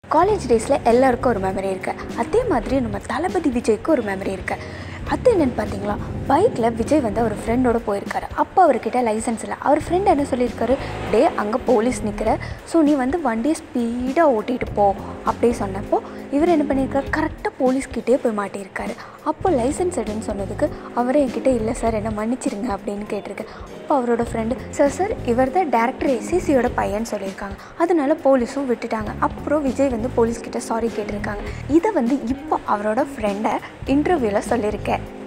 college டேஸில் எல்லாருக்கும் ஒரு மெமரி இருக்குது அதே மாதிரி நம்ம தளபதி விஜய்க்கு ஒரு மெமரி இருக்குது அது என்னென்னு பார்த்தீங்களா பைக்கில் விஜய் வந்து அவர் ஃப்ரெண்டோட போயிருக்காரு அப்போ அவர்கிட்ட லைசன்ஸ் இல்லை அவர் ஃப்ரெண்ட் என்ன சொல்லியிருக்காரு டே அங்கே போலீஸ் நிற்கிற ஸோ நீ வந்து வண்டியை ஸ்பீடாக ஓட்டிகிட்டு போ அப்படி சொன்னப்போ இவர் என்ன பண்ணியிருக்காரு கரெக்டாக போலீஸ்கிட்டே போய் மாட்டியிருக்காரு அப்போ லைசன்ஸ் எடுன்னு சொன்னதுக்கு அவரே என்கிட்ட இல்லை சார் என்ன மன்னிச்சிருங்க அப்படின்னு கேட்டிருக்கு அப்போ அவரோட ஃப்ரெண்டு சார் சார் இவர் தான் டேரக்டர் எஸ்சிசியோட பையன் சொல்லியிருக்காங்க அதனால போலீஸும் விட்டுட்டாங்க அப்புறம் விஜய் வந்து போலீஸ்கிட்ட சாரி கேட்டிருக்காங்க இதை வந்து இப்போ அவரோட ஃப்ரெண்டை இன்டர்வியூவில் சொல்லியிருக்கேன்